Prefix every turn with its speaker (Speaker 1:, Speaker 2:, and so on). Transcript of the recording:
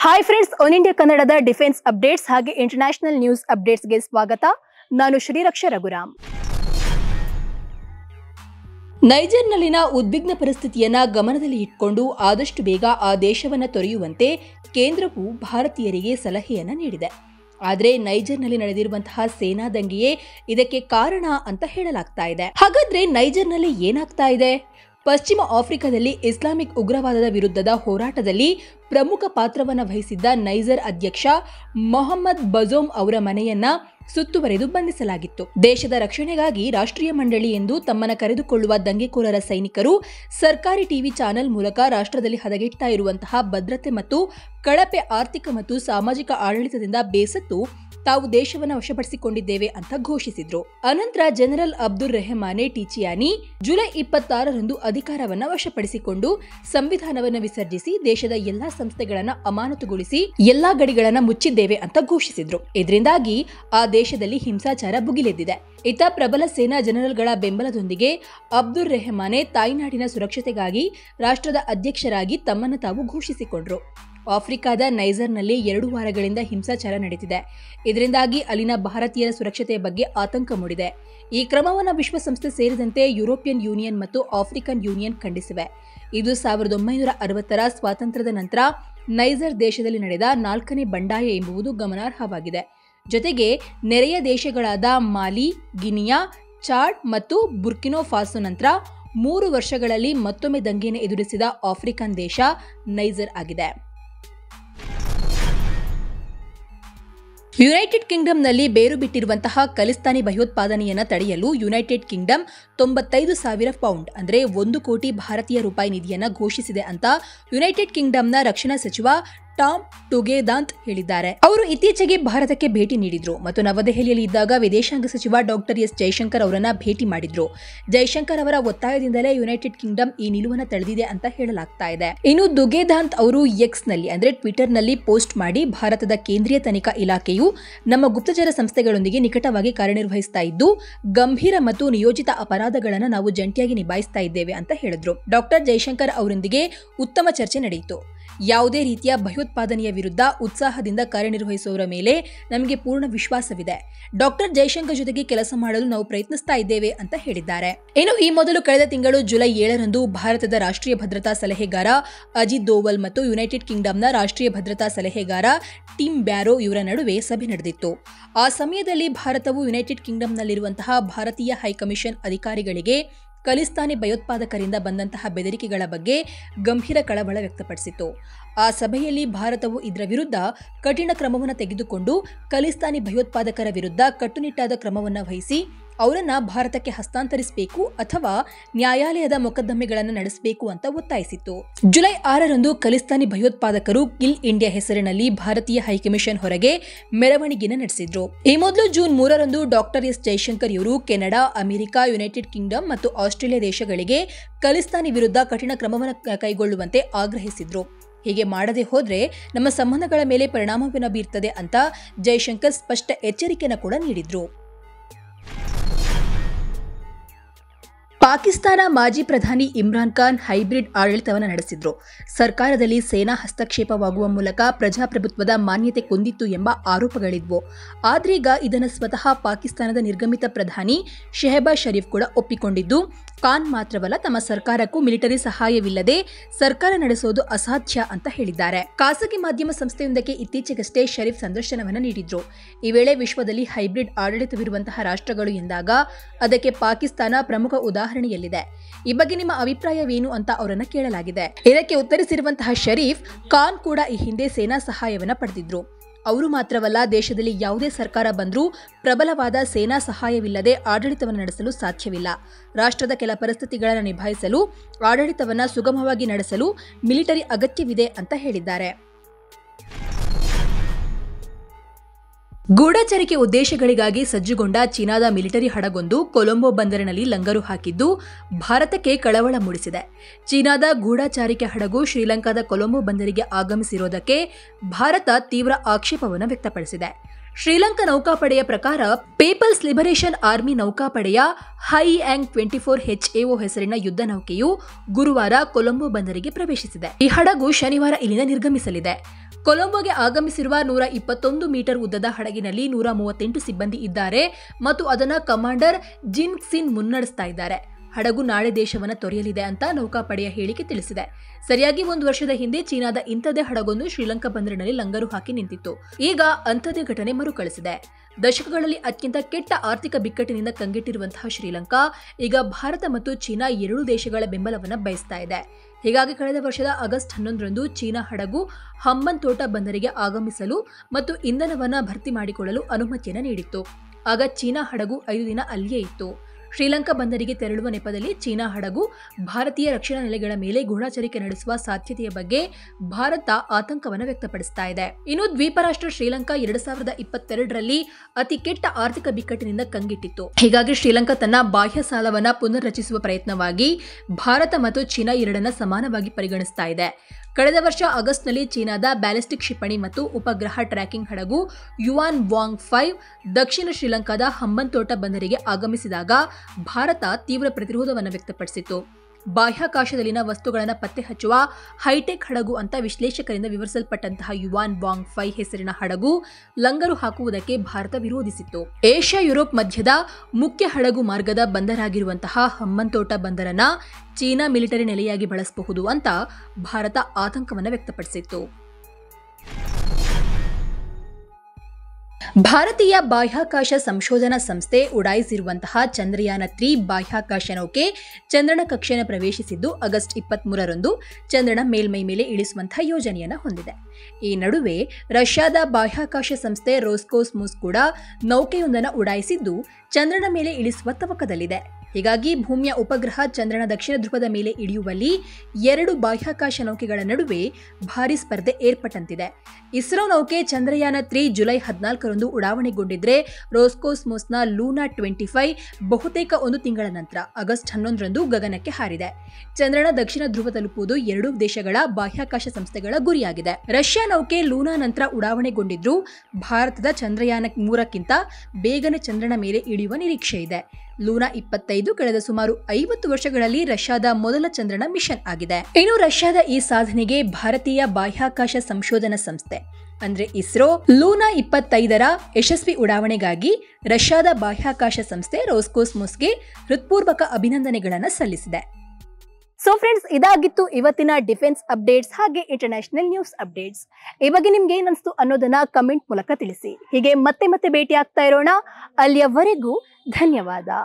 Speaker 1: hi friends one India ಕನ್ನಡದ defence updates ಹಾಗೆ international news ಅಪ್ಡೇಟ್ಸ್ಗೆ ಸ್ವಾಗತ ನಾನು ಶ್ರೀರಕ್ಷ ರಘುರಾಮ್ ನೈಜರ್ನಲ್ಲಿನ ಉದ್ವಿಗ್ನ ಪರಿಸ್ಥಿತಿಯನ್ನ ಗಮನದಲ್ಲಿ ಇಟ್ಕೊಂಡು ಆದಷ್ಟು ಬೇಗ ಆ ದೇಶವನ್ನ ತೊರೆಯುವಂತೆ ಕೇಂದ್ರವು ಭಾರತೀಯರಿಗೆ ಸಲಹೆಯನ್ನ ನೀಡಿದೆ ಆದರೆ ನೈಜರ್ನಲ್ಲಿ ನಡೆದಿರುವಂತಹ ಸೇನಾ ದಂಗೆಯೇ ಇದಕ್ಕೆ ಕಾರಣ ಅಂತ ಹೇಳಲಾಗ್ತಾ ಇದೆ ಹಾಗಾದ್ರೆ ನೈಜರ್ನಲ್ಲಿ ಏನಾಗ್ತಾ ಇದೆ ಪಶ್ಚಿಮ ಆಫ್ರಿಕಾದಲ್ಲಿ ಇಸ್ಲಾಮಿಕ್ ಉಗ್ರವಾದದ ವಿರುದ್ಧದ ಹೋರಾಟದಲ್ಲಿ ಪ್ರಮುಖ ಪಾತ್ರವನ್ನು ವಹಿಸಿದ್ದ ನೈಜರ್ ಅಧ್ಯಕ್ಷ ಮೊಹಮ್ಮದ್ ಬಜೋಮ್ ಅವರ ಮನೆಯನ್ನ ಸುತ್ತುವರೆದು ಬಂಧಿಸಲಾಗಿತ್ತು ದೇಶದ ರಕ್ಷಣೆಗಾಗಿ ರಾಷ್ಟ್ರೀಯ ಮಂಡಳಿ ಎಂದು ತಮ್ಮನ್ನ ಕರೆದುಕೊಳ್ಳುವ ದಂಗೆಕೋರರ ಸೈನಿಕರು ಸರ್ಕಾರಿ ಟಿವಿ ಚಾನೆಲ್ ಮೂಲಕ ರಾಷ್ಟ್ರದಲ್ಲಿ ಹದಗೆಡ್ತಾ ಇರುವಂತಹ ಭದ್ರತೆ ಮತ್ತು ಕಳಪೆ ಆರ್ಥಿಕ ಮತ್ತು ಸಾಮಾಜಿಕ ಆಡಳಿತದಿಂದ ಬೇಸತ್ತು ತಾವು ದೇಶವನ್ನು ವಶಪಡಿಸಿಕೊಂಡಿದ್ದೇವೆ ಅಂತ ಘೋಷಿಸಿದ್ರು ಅನಂತರ general Abdul Rahmane Tchiani July ಇಪ್ಪತ್ತಾರರಂದು ಅಧಿಕಾರವನ್ನ ವಶಪಡಿಸಿಕೊಂಡು ಸಂವಿಧಾನವನ್ನ ವಿಸರ್ಜಿಸಿ ದೇಶದ ಎಲ್ಲಾ ಸಂಸ್ಥೆಗಳನ್ನ ಅಮಾನತುಗೊಳಿಸಿ ಎಲ್ಲಾ ಗಡಿಗಳನ್ನ ಮುಚ್ಚಿದ್ದೇವೆ ಅಂತ ಘೋಷಿಸಿದ್ರು ಇದರಿಂದಾಗಿ ಆ ದೇಶದಲ್ಲಿ ಹಿಂಸಾಚಾರ ಭುಗಿಲೆದ್ದಿದೆ ಇತ ಪ್ರಬಲ ಸೇನಾ ಜನರಲ್ಗಳ ಬೆಂಬಲದೊಂದಿಗೆ ಅಬ್ದುಲ್ ರೆಹಮಾನೆ ತಾಯ್ನಾಡಿನ ಸುರಕ್ಷತೆಗಾಗಿ ರಾಷ್ಟ್ರದ ಅಧ್ಯಕ್ಷರಾಗಿ ತಮ್ಮನ್ನು ತಾವು ಘೋಷಿಸಿಕೊಂಡ್ರು ಆಫ್ರಿಕಾದ ನೈಜರ್ನಲ್ಲಿ ಎರಡು ವಾರಗಳಿಂದ ಹಿಂಸಾಚಾರ ನಡೆದಿದೆ ಇದರಿಂದಾಗಿ ಅಲ್ಲಿನ ಭಾರತೀಯರ ಸುರಕ್ಷತೆಯ ಬಗ್ಗೆ ಆತಂಕ ಮೂಡಿದೆ ಈ ಕ್ರಮವನ್ನು ವಿಶ್ವಸಂಸ್ಥೆ ಸೇರಿದಂತೆ ಯುರೋಪಿಯನ್ ಯೂನಿಯನ್ ಮತ್ತು ಆಫ್ರಿಕನ್ ಯೂನಿಯನ್ ಖಂಡಿಸಿವೆ ಇದು ಸಾವಿರದ ಒಂಬೈನೂರ ಅರವತ್ತರ ಸ್ವಾತಂತ್ರ್ಯದ ನಂತರ ನೈಜರ್ ದೇಶದಲ್ಲಿ ನಡೆದ ನಾಲ್ಕನೇ ಬಂಡಾಯ ಎಂಬುದು ಗಮನಾರ್ಹವಾಗಿದೆ ಜೊತೆಗೆ ನೆರೆಯ ದೇಶಗಳಾದ ಮಾಲಿ ಗಿನಿಯಾ ಚಾಡ್ ಮತ್ತು ಬುರ್ಕಿನೋ ಫಾಸೋ ನಂತರ ಮೂರು ವರ್ಷಗಳಲ್ಲಿ ಮತ್ತೊಮ್ಮೆ ದಂಗೆಯನ್ನು ಎದುರಿಸಿದ ಆಫ್ರಿಕನ್ ದೇಶ ನೈಜರ್ ಆಗಿದೆ ಯುನೈಟೆಡ್ ಕಿಂಗ್ಡಮ್ನಲ್ಲಿ ಬೇರು ಬಿಟ್ಟಿರುವಂತಹ ಖಲಿಸ್ತಾನಿ ಭಯೋತ್ಪಾದನೆಯನ್ನು ತಡೆಯಲು ಯುನೈಟೆಡ್ ಕಿಂಗ್ಡಮ್ ತೊಂಬತ್ತೈದು ಸಾವಿರ ಪೌಂಡ್ ಅಂದರೆ ಒಂದು ಕೋಟಿ ಭಾರತೀಯ ರೂಪಾಯಿ ನಿಧಿಯನ್ನು ಘೋಷಿಸಿದೆ ಅಂತ ಯುನೈಟೆಡ್ ಕಿಂಗ್ಡಮ್ನ ರಕ್ಷಣಾ ಸಚಿವ ಟಾಮ್ ಟುಗೇದಾಂತ್ ಹೇಳಿದ್ದಾರೆ ಅವರು ಇತ್ತೀಚೆಗೆ ಭಾರತಕ್ಕೆ ಭೇಟಿ ನೀಡಿದ್ರು ಮತ್ತು ನವದೆಹಲಿಯಲ್ಲಿ ಇದ್ದಾಗ ವಿದೇಶಾಂಗ ಸಚಿವ ಡಾಕ್ಟರ್ ಎಸ್ ಜೈಶಂಕರ್ ಅವರನ್ನ ಭೇಟಿ ಮಾಡಿದ್ರು ಜೈಶಂಕರ್ ಅವರ ಒತ್ತಾಯದಿಂದಲೇ ಯುನೈಟೆಡ್ ಕಿಂಗ್ಡಮ್ ಈ ನಿಲುವನ್ನು ತಳೆದಿದೆ ಅಂತ ಹೇಳಲಾಗ್ತಾ ಇದೆ ಇನ್ನು ದುಗೇದಾಂತ್ ಅವರು ಎಕ್ಸ್ ನಲ್ಲಿ ಅಂದ್ರೆ ಟ್ವಿಟರ್ ನಲ್ಲಿ ಪೋಸ್ಟ್ ಮಾಡಿ ಭಾರತದ ಕೇಂದ್ರೀಯ ತನಿಖಾ ಇಲಾಖೆಯು ನಮ್ಮ ಗುಪ್ತಚರ ಸಂಸ್ಥೆಗಳೊಂದಿಗೆ ನಿಕಟವಾಗಿ ಕಾರ್ಯನಿರ್ವಹಿಸ್ತಾ ಇದ್ದು ಗಂಭೀರ ಮತ್ತು ನಿಯೋಜಿತ ಅಪರಾಧಗಳನ್ನು ನಾವು ಜಂಟಿಯಾಗಿ ನಿಭಾಯಿಸ್ತಾ ಇದ್ದೇವೆ ಅಂತ ಹೇಳಿದ್ರು ಡಾಕ್ಟರ್ ಜೈಶಂಕರ್ ಅವರೊಂದಿಗೆ ಉತ್ತಮ ಚರ್ಚೆ ನಡೆಯಿತು ಯಾವುದೇ ರೀತಿಯ ಭಯೋತ್ಪಾದನೆಯ ವಿರುದ್ಧ ಉತ್ಸಾಹದಿಂದ ಕಾರ್ಯನಿರ್ವಹಿಸುವವರ ಮೇಲೆ ನಮಗೆ ಪೂರ್ಣ ವಿಶ್ವಾಸವಿದೆ ಡಾಕ್ಟರ್ ಜೈಶಂಕರ್ ಜೊತೆಗೆ ಕೆಲಸ ಮಾಡಲು ನಾವು ಪ್ರಯತ್ನಿಸ್ತಾ ಇದ್ದೇವೆ ಅಂತ ಹೇಳಿದ್ದಾರೆ ಇನ್ನು ಈ ಮೊದಲು ಕಳೆದ ತಿಂಗಳು ಜುಲೈ ಏಳರಂದು ಭಾರತದ ರಾಷ್ಟ್ರೀಯ ಭದ್ರತಾ ಸಲಹೆಗಾರ ಅಜಿತ್ ದೋವಲ್ ಮತ್ತು ಯುನೈಟೆಡ್ ಕಿಂಗ್ಡಮ್ನ ರಾಷ್ಟ್ರೀಯ ಭದ್ರತಾ ಸಲಹೆಗಾರ ಟಿಮ್ ಬ್ಯಾರೋ ಇವರ ನಡುವೆ ಸಭೆ ನಡೆದಿತ್ತು ಆ ಸಮಯದಲ್ಲಿ ಭಾರತವು ಯುನೈಟೆಡ್ ಕಿಂಗ್ಡಮ್ನಲ್ಲಿರುವಂತಹ ಭಾರತೀಯ ಹೈಕಮಿಷನ್ ಅಧಿಕಾರಿಗಳಿಗೆ ಖಲಿಸ್ತಾನಿ ಭಯೋತ್ಪಾದಕರಿಂದ ಬಂದಂತಹ ಬೆದರಿಕೆಗಳ ಬಗ್ಗೆ ಗಂಭೀರ ಕಳವಳ ವ್ಯಕ್ತಪಡಿಸಿತು ಆ ಸಭೆಯಲ್ಲಿ ಭಾರತವು ಇದರ ವಿರುದ್ಧ ಕಠಿಣ ಕ್ರಮವನ್ನು ತೆಗೆದುಕೊಂಡು ಖಲಿಸ್ತಾನಿ ಭಯೋತ್ಪಾದಕರ ವಿರುದ್ಧ ಕಟ್ಟುನಿಟ್ಟಾದ ಕ್ರಮವನ್ನು ವಹಿಸಿ ಅವರನ್ನ ಭಾರತಕ್ಕೆ ಹಸ್ತಾಂತರಿಸಬೇಕು ಅಥವಾ ನ್ಯಾಯಾಲಯದ ಮೊಕದ್ದಮೆಗಳನ್ನು ನಡೆಸಬೇಕು ಅಂತ ಒತ್ತಾಯಿಸಿತ್ತು ಜುಲೈ ಆರರಂದು ಖಲಿಸ್ತಾನಿ ಭಯೋತ್ಪಾದಕರು ಕಿಲ್ ಇಂಡಿಯಾ ಹೆಸರಿನಲ್ಲಿ ಭಾರತೀಯ ಹೈಕಮಿಷನ್ ಹೊರಗೆ ಮೆರವಣಿಗೆನ ನಡೆಸಿದ್ರು ಈ ಮೊದಲು ಜೂನ್ ಮೂರರಂದು ಡಾಕ್ಟರ್ ಎಸ್ ಜೈಶಂಕರ್ ಇವರು ಕೆನಡಾ ಅಮೆರಿಕ ಯುನೈಟೆಡ್ ಕಿಂಗ್ಡಮ್ ಮತ್ತು ಆಸ್ಟ್ರೇಲಿಯಾ ದೇಶಗಳಿಗೆ ಖಲಿಸ್ತಾನಿ ವಿರುದ್ಧ ಕಠಿಣ ಕ್ರಮವನ್ನು ಕೈಗೊಳ್ಳುವಂತೆ ಆಗ್ರಹಿಸಿದ್ರು ಹೀಗೆ ಮಾಡದೆ ಹೋದ್ರೆ ನಮ್ಮ ಸಂಬಂಧಗಳ ಮೇಲೆ ಪರಿಣಾಮವನ್ನು ಬೀರ್ತದೆ ಅಂತ ಜೈಶಂಕರ್ ಸ್ಪಷ್ಟ ಎಚ್ಚರಿಕೆಯನ್ನು ಕೂಡ ನೀಡಿದ್ರು ಪಾಕಿಸ್ತಾನ ಮಾಜಿ ಪ್ರಧಾನಿ ಇಮ್ರಾನ್ ಖಾನ್ ಹೈಬ್ರಿಡ್ ಆಡಳಿತವನ್ನು ನಡೆಸಿದ್ರು ಸರ್ಕಾರದಲ್ಲಿ ಸೇನಾ ಹಸ್ತಕ್ಷೇಪವಾಗುವ ಮೂಲಕ ಪ್ರಜಾಪ್ರಭುತ್ವದ ಮಾನ್ಯತೆ ಕೊಂದಿತ್ತು ಎಂಬ ಆರೋಪಗಳಿದ್ವು ಆದ್ರೀಗ ಇದನ್ನು ಸ್ವತಃ ಪಾಕಿಸ್ತಾನದ ನಿರ್ಗಮಿತ ಪ್ರಧಾನಿ ಶೆಹಬಾಜ್ ಶರೀಫ್ ಕೂಡ ಒಪ್ಪಿಕೊಂಡಿದ್ದು ಖಾನ್ ಮಾತ್ರವಲ್ಲ ತಮ್ಮ ಸರ್ಕಾರಕ್ಕೂ ಮಿಲಿಟರಿ ಸಹಾಯವಿಲ್ಲದೆ ಸರ್ಕಾರ ನಡೆಸೋದು ಅಸಾಧ್ಯ ಅಂತ ಹೇಳಿದ್ದಾರೆ ಖಾಸಗಿ ಮಾಧ್ಯಮ ಸಂಸ್ಥೆಯೊಂದಕ್ಕೆ ಇತ್ತೀಚೆಗಷ್ಟೇ ಶರೀಫ್ ಸಂದರ್ಶನವನ್ನು ನೀಡಿದ್ರು ಈ ವೇಳೆ ವಿಶ್ವದಲ್ಲಿ ಹೈಬ್ರಿಡ್ ಆಡಳಿತವಿರುವಂತಹ ರಾಷ್ಟ್ರಗಳು ಎಂದಾಗ ಅದಕ್ಕೆ ಪಾಕಿಸ್ತಾನ ಪ್ರಮುಖ ಉದಾಹರಣೆಯಲ್ಲಿದೆ ಈ ಬಗ್ಗೆ ನಿಮ್ಮ ಅಭಿಪ್ರಾಯವೇನು ಅಂತ ಅವರನ್ನ ಕೇಳಲಾಗಿದೆ ಇದಕ್ಕೆ ಉತ್ತರಿಸಿರುವಂತಹ ಶರೀಫ್ ಖಾನ್ ಕೂಡ ಈ ಹಿಂದೆ ಸೇನಾ ಸಹಾಯವನ್ನ ಪಡೆದಿದ್ರು ಅವರು ಮಾತ್ರವಲ್ಲ ದೇಶದಲ್ಲಿ ಯಾವುದೇ ಸರ್ಕಾರ ಬಂದರೂ ಪ್ರಬಲವಾದ ಸೇನಾ ಸಹಾಯವಿಲ್ಲದೆ ಆಡಳಿತವನ್ನು ನಡೆಸಲು ಸಾಧ್ಯವಿಲ್ಲ ರಾಷ್ಟ್ರದ ಕೆಲ ಪರಿಸ್ಥಿತಿಗಳನ್ನು ನಿಭಾಯಿಸಲು ಆಡಳಿತವನ್ನು ಸುಗಮವಾಗಿ ನಡೆಸಲು ಮಿಲಿಟರಿ ಅಗತ್ಯವಿದೆ ಅಂತ ಹೇಳಿದ್ದಾರೆ ಗೂಢಚರಿಕೆ ಉದ್ದೇಶಗಳಿಗಾಗಿ ಸಜ್ಜುಗೊಂಡ ಚೀನಾದ ಮಿಲಿಟರಿ ಹಡಗೊಂದು ಕೊಲಂಬೋ ಬಂದರಿನಲ್ಲಿ ಲಂಗರು ಹಾಕಿದ್ದು ಭಾರತಕ್ಕೆ ಕಳವಳ ಮೂಡಿಸಿದೆ ಚೀನಾದ ಗೂಢಚಾರಿಕೆ ಹಡಗು ಶ್ರೀಲಂಕಾದ ಕೊಲಂಬೋ ಬಂದರಿಗೆ ಆಗಮಿಸಿರೋದಕ್ಕೆ ಭಾರತ ತೀವ್ರ ಆಕ್ಷೇಪವನ್ನು ವ್ಯಕ್ತಪಡಿಸಿದೆ ಶ್ರೀಲಂಕಾ ನೌಕಾಪಡೆಯ ಪ್ರಕಾರ ಪೀಪಲ್ಸ್ ಲಿಬರೇಷನ್ ಆರ್ಮಿ ನೌಕಾಪಡೆಯ Hai Yang twenty four HAO ಹೆಸರಿನ ಯುದ್ಧ ನೌಕೆಯು ಗುರುವಾರ ಕೊಲಂಬೋ ಬಂದರಿಗೆ ಪ್ರವೇಶಿಸಿದೆ ಈ ಹಡಗು ಶನಿವಾರ ಇಲ್ಲಿಂದ ನಿರ್ಗಮಿಸಲಿದೆ ಕೊಲಂಬೋಗೆ ಆಗಮಿಸಿರುವ ನೂರ ಇಪ್ಪತ್ತೊಂದು ಮೀಟರ್ ಉದ್ದದ ಹಡಗಿನಲ್ಲಿ ನೂರ ಮೂವತ್ತೆಂಟು ಸಿಬ್ಬಂದಿ ಇದ್ದಾರೆ ಮತ್ತು ಅದನ್ನ ಕಮಾಂಡರ್ ಜಿನ್ ಸಿನ್ ಮುನ್ನಡೆಸ್ತಾ ಇದ್ದಾರೆ ಹಡಗು ನಾಳೆ ದೇಶವನ್ನ ತೊರೆಯಲಿದೆ ಅಂತ ನೌಕಾಪಡೆಯ ಹೇಳಿಕೆ ತಿಳಿಸಿದೆ ಸರಿಯಾಗಿ ಒಂದು ವರ್ಷದ ಹಿಂದೆ ಚೀನಾದ ಇಂಥದೇ ಹಡಗೊಂದು ಶ್ರೀಲಂಕಾ ಬಂದರಿನಲ್ಲಿ ಲಂಗರು ಹಾಕಿ ನಿಂತಿತ್ತು ಈಗ ಅಂಥದೇ ಘಟನೆ ಮರುಕಳಿಸಿದೆ ದಶಕಗಳಲ್ಲಿ ಅತ್ಯಂತ ಕೆಟ್ಟ ಆರ್ಥಿಕ ಬಿಕ್ಕಟ್ಟಿನಿಂದ ಕಂಗೆಟ್ಟಿರುವಂತಹ ಶ್ರೀಲಂಕಾ ಈಗ ಭಾರತ ಮತ್ತು ಚೀನಾ ಎರಡೂ ದೇಶಗಳ ಬೆಂಬಲವನ್ನು ಬಯಸ್ತಾ ಇದೆ ಹೀಗಾಗಿ ಕಳೆದ ವರ್ಷದ ಆಗಸ್ಟ್ ಹನ್ನೊಂದರಂದು ಚೀನಾ ಹಡಗು ಹಂಬನ್ ತೋಟ ಬಂದರಿಗೆ ಆಗಮಿಸಲು ಮತ್ತು ಇಂಧನವನ್ನ ಭರ್ತಿ ಮಾಡಿಕೊಳ್ಳಲು ಅನುಮತಿಯನ್ನು ನೀಡಿತ್ತು ಆಗ ಚೀನಾ ಹಡಗು ಐದು ದಿನ ಅಲ್ಲಿಯೇ ಇತ್ತು ಶ್ರೀಲಂಕಾ ಬಂದರಿಗೆ ತೆರಳುವ ನೆಪದಲ್ಲಿ ಚೀನಾ ಹಡಗು ಭಾರತೀಯ ರಕ್ಷಣಾ ನೆಲೆಗಳ ಮೇಲೆ ಗೂಢಾಚರಿಕೆ ನಡೆಸುವ ಸಾಧ್ಯತೆಯ ಬಗ್ಗೆ ಭಾರತ ಆತಂಕವನ್ನು ವ್ಯಕ್ತಪಡಿಸ್ತಾ ಇದೆ ಇನ್ನು ದ್ವೀಪ ರಾಷ್ಟ್ರ ಶ್ರೀಲಂಕಾ ಎರಡ್ ಸಾವಿರದ ಇಪ್ಪತ್ತೆರಡರಲ್ಲಿ ಅತಿ ಕೆಟ್ಟ ಆರ್ಥಿಕ ಬಿಕ್ಕಟ್ಟಿನಿಂದ ಕಂಗೆಟ್ಟಿತ್ತು ಹೀಗಾಗಿ ಶ್ರೀಲಂಕಾ ತನ್ನ ಬಾಹ್ಯ ಸಾಲವನ್ನ ಪುನರ್ರಚಿಸುವ ಪ್ರಯತ್ನವಾಗಿ ಭಾರತ ಮತ್ತು ಚೀನಾ ಎರಡನ್ನ ಸಮಾನವಾಗಿ ಪರಿಗಣಿಸ್ತಾ ಇದೆ ಕಳೆದ ವರ್ಷ ಆಗಸ್ಟ್ನಲ್ಲಿ ಚೀನಾದ ಬ್ಯಾಲಿಸ್ಟಿಕ್ ಕ್ಷಿಪಣಿ ಮತ್ತು ಉಪಗ್ರಹ ಟ್ರ್ಯಾಕಿಂಗ್ ಹಡಗು ಯುವಾನ್ ವಾಂಗ್ ಫೈವ್ ದಕ್ಷಿಣ ಶ್ರೀಲಂಕಾದ ಹಂಬನ್ತೋಟ ಬಂದರಿಗೆ ಆಗಮಿಸಿದಾಗ ಭಾರತ ತೀವ್ರ ಪ್ರತಿರೋಧವನ್ನು ವ್ಯಕ್ತಪಡಿಸಿತು ಬಾಹ್ಯಾಕಾಶದಲ್ಲಿನ ವಸ್ತುಗಳನ್ನು ಪತ್ತೆ ಹಚ್ಚುವ ಹೈಟೆಕ್ ಹಡಗು ಅಂತ ವಿಶ್ಲೇಷಕರಿಂದ ವಿವರಿಸಲ್ಪಟ್ಟಂತಹ ಯುವಾನ್ ವಾಂಗ್ ಫೈ ಹೆಸರಿನ ಹಡಗು ಲಂಗರು ಹಾಕುವುದಕ್ಕೆ ಭಾರತ ವಿರೋಧಿಸಿತ್ತು ಏಷ್ಯಾ ಯುರೋಪ್ ಮಧ್ಯದ ಮುಖ್ಯ ಹಡಗು ಮಾರ್ಗದ ಬಂದರಾಗಿರುವಂತಹ ಹಮ್ಮಂತೋಟ ಬಂದರನ್ನ ಚೀನಾ ಮಿಲಿಟರಿ ನೆಲೆಯಾಗಿ ಬಳಸಬಹುದು ಅಂತ ಭಾರತ ಆತಂಕವನ್ನು ವ್ಯಕ್ತಪಡಿಸಿತ್ತು ಭಾರತೀಯ ಬಾಹ್ಯಾಕಾಶ ಸಂಶೋಧನಾ ಸಂಸ್ಥೆ ಉಡಾಯಿಸಿರುವಂತಹ ಚಂದ್ರಯಾನ ತ್ರೀ ಬಾಹ್ಯಾಕಾಶ ನೌಕೆ ಚಂದ್ರನ ಕಕ್ಷೆಯನ್ನು ಪ್ರವೇಶಿಸಿದ್ದು ಆಗಸ್ಟ್ ಇಪ್ಪತ್ಮೂರರಂದು ಚಂದ್ರನ ಮೇಲ್ಮೈ ಮೇಲೆ ಇಳಿಸುವಂತಹ ಯೋಜನೆಯನ್ನು ಹೊಂದಿದೆ ಈ ನಡುವೆ ರಷ್ಯಾದ ಬಾಹ್ಯಾಕಾಶ ಸಂಸ್ಥೆ ರೋಸ್ಕೋಸ್ಮೋಸ್ ಕೂಡ ನೌಕೆಯೊಂದನ್ನು ಉಡಾಯಿಸಿದ್ದು ಚಂದ್ರನ ಮೇಲೆ ಇಳಿಸುವ ತವಕದಲ್ಲಿದೆ ಹೀಗಾಗಿ ಭೂಮಿಯ ಉಪಗ್ರಹ ಚಂದ್ರನ ದಕ್ಷಿಣ ಧ್ರುವದ ಮೇಲೆ ಇಳಿಯುವಲ್ಲಿ ಎರಡು ಬಾಹ್ಯಾಕಾಶ ನೌಕೆಗಳ ನಡುವೆ ಭಾರಿ ಸ್ಪರ್ಧೆ ಏರ್ಪಟ್ಟಂತಿದೆ ಇಸ್ರೋ ನೌಕೆ ಚಂದ್ರಯಾನ ತ್ರೀ ಜುಲೈ ಹದಿನಾಲ್ಕರಂದು ಉಡಾವಣೆಗೊಂಡಿದ್ರೆ ರೋಸ್ಕೋಸ್ಮೋಸ್ನ ಲೂನಾ ಟ್ವೆಂಟಿ ಫೈವ್ ಬಹುತೇಕ ಒಂದು ತಿಂಗಳ ನಂತರ ಆಗಸ್ಟ್ ಹನ್ನೊಂದರಂದು ಗಗನಕ್ಕೆ ಹಾರಿದೆ ಚಂದ್ರನ ದಕ್ಷಿಣ ಧ್ರುವ ತಲುಪುವುದು ಎರಡೂ ದೇಶಗಳ ಬಾಹ್ಯಾಕಾಶ ಸಂಸ್ಥೆಗಳ ಗುರಿಯಾಗಿದೆ ರಷ್ಯಾ ನೌಕೆ ಲೂನಾ ನಂತರ ಉಡಾವಣೆಗೊಂಡಿದ್ರೂ ಭಾರತದ ಚಂದ್ರಯಾನ ಮೂರಕ್ಕಿಂತ ಬೇಗನೆ ಚಂದ್ರನ ಮೇಲೆ ಇಳಿಯುವ ನಿರೀಕ್ಷೆ ಇದೆ ಲೂನಾ ಇಪ್ಪತ್ತೈದು ಕಳೆದ ಸುಮಾರು ಐವತ್ತು ವರ್ಷಗಳಲ್ಲಿ ರಷ್ಯಾದ ಮೊದಲ ಚಂದ್ರನ ಮಿಷನ್ ಆಗಿದೆ ಇನ್ನು ರಷ್ಯಾದ ಈ ಸಾಧನೆಗೆ ಭಾರತೀಯ ಬಾಹ್ಯಾಕಾಶ ಸಂಶೋಧನಾ ಸಂಸ್ಥೆ ಅಂದ್ರೆ ಇಸ್ರೋ ಲೂನಾ ಇಪ್ಪತ್ತೈದರ ಯಶಸ್ವಿ ಉಡಾವಣೆಗಾಗಿ ರಷ್ಯಾದ ಬಾಹ್ಯಾಕಾಶ ಸಂಸ್ಥೆ ರೋಸ್ಕೋಸ್ಮೋಸ್ಗೆ ಹೃತ್ಪೂರ್ವಕ ಅಭಿನಂದನೆಗಳನ್ನು ಸಲ್ಲಿಸಿದೆ ಸೊ ಫ್ರೆಂಡ್ಸ್ ಇದಾಗಿತ್ತು ಇವತ್ತಿನ ಡಿಫೆನ್ಸ್ ಅಪ್ಡೇಟ್ಸ್ ಹಾಗೆ ಇಂಟರ್ನ್ಯಾಷನಲ್ ನ್ಯೂಸ್ ಅಪ್ಡೇಟ್ಸ್ ಈ ಬಗ್ಗೆ ನಿಮ್ಗೆ ಏನಿಸ್ತು ಅನ್ನೋದನ್ನ ಕಮೆಂಟ್ ಮೂಲಕ ತಿಳಿಸಿ ಹೀಗೆ ಮತ್ತೆ ಮತ್ತೆ ಭೇಟಿ ಆಗ್ತಾ ಇರೋಣ ಅಲ್ಲಿಯವರೆಗೂ ಧನ್ಯವಾದ